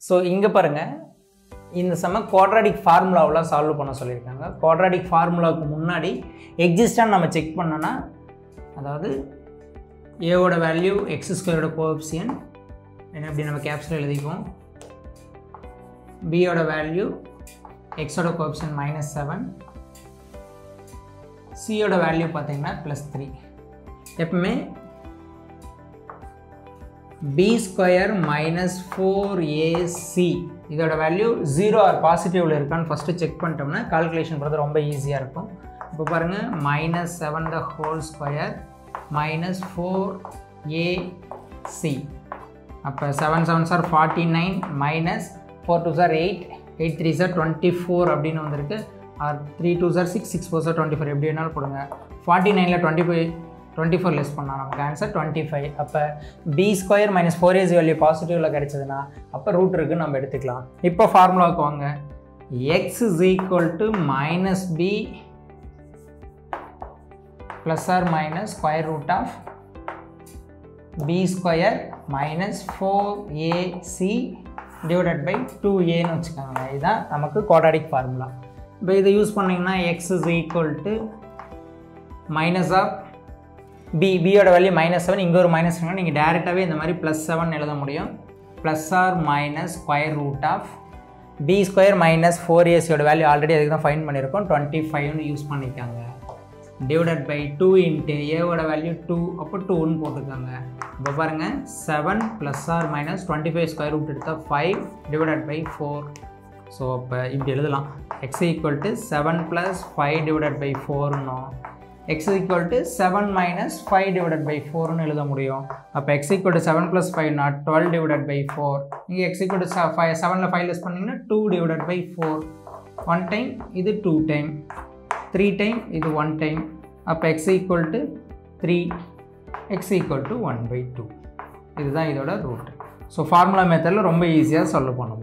so இங்கே பாருங்கள் இந்த செம்ம குவாட்ராடிக் ஃபார்முலாவெலாம் சால்வ் பண்ண சொல்லியிருக்காங்க குவாட்ராடிக் ஃபார்முலாவுக்கு முன்னாடி எக்ஸிஸ்டான்னு நம்ம செக் பண்ணோன்னா அதாவது ஏவோட வேல்யூ எக்ஸ் ஸ்கொயரோட கோஎப்சியன் என்ன அப்படி நம்ம கேப்ஸில் எழுதிக்குவோம் பியோட வேல்யூ எக்ஸோட கோஎப்சியன் மைனஸ் செவன் சியோட வேல்யூ பார்த்தீங்கன்னா ப்ளஸ் த்ரீ எப்பவுமே B square minus four AC இதோட வேல்யூ ஜீரோ ஆர் பாசிட்டிவில் இருக்கான்னு ஃபஸ்ட்டு செக் பண்ணிட்டோம்னா கால்குலேஷன் பண்ணுறது ரொம்ப ஈஸியாக இருக்கும் இப்போ பாருங்கள் minus seven the whole square minus four AC அப்போ செவன் செவன் சார் forty nine minus four two சார் எயிட் எயிட் த்ரீ சார் டுவெண்ட்டி ஃபோர் அப்படின்னு வந்திருக்கு ஆர் த்ரீ டூ சார் சிக்ஸ் சிக்ஸ் ஃபோர் சார் டுவெண்ட்டி ஃபோர் எப்படி வேணாலும் போடுங்க ஃபார்ட்டி நைனில் twenty five twenty four less பண்ணால் நமக்கு ஆன்சர் டுவெண்ட்டி ஃபைவ் அப்போ B square minus four AC value பாசிட்டிவில் கிடைச்சதுன்னா அப்போ ரூட் இருக்குன்னு நம்ம எடுத்துக்கலாம் இப்போ ஃபார்முலாவுக்கு வாங்க X is equal to minus B plus or minus square root of B square minus four AC divided by two ஏன்னு வச்சுக்கோங்க இதுதான் நமக்கு குவாட்ராடிக் ஃபார்முலா இப்போ இதை யூஸ் பண்ணிங்கன்னா X is equal to minus of B பியோட வேல்யூ மைனஸ் செவன் இங்கே ஒரு மைனஸ் செவன் நீங்கள் டேரெக்டாகவே இந்த மாதிரி ப்ளஸ் செவன் எழுத முடியும் plus or minus square root of B square minus four ஏசியோட வேல்யூ ஆல்ரெடி அதுக்கு தான் ஃபைன் பண்ணியிருக்கோம் டுவெண்ட்டி ஃபைவ்னு யூஸ் பண்ணிக்காங்க டிவைடட் பை டூ இன்ட்டு ஏவோட வேல்யூ டூ அப்போ டூன்னு போட்டுக்கோங்க இப்போ பாருங்கள் seven plus or minus twenty five square root எடுத்தால் five divided by four so அப்போ இப்படி எழுதலாம் X equal to seven plus five divided by ஃபோர்னும் X equal to seven minus five divided by ஃபோர்னு எழுத முடியும் அப்போ X equal to seven plus five not twelve divided by four இங்கே X equal to five செவனில் five less பண்ணிங்கன்னா two divided by four one time இது two time three time இது one time அப்போ X equal to three X equal to one by two இதுதான் இதோட root so formula மெத்தடில் ரொம்ப ஈஸியாக சொல்ல பண்ண முடியும்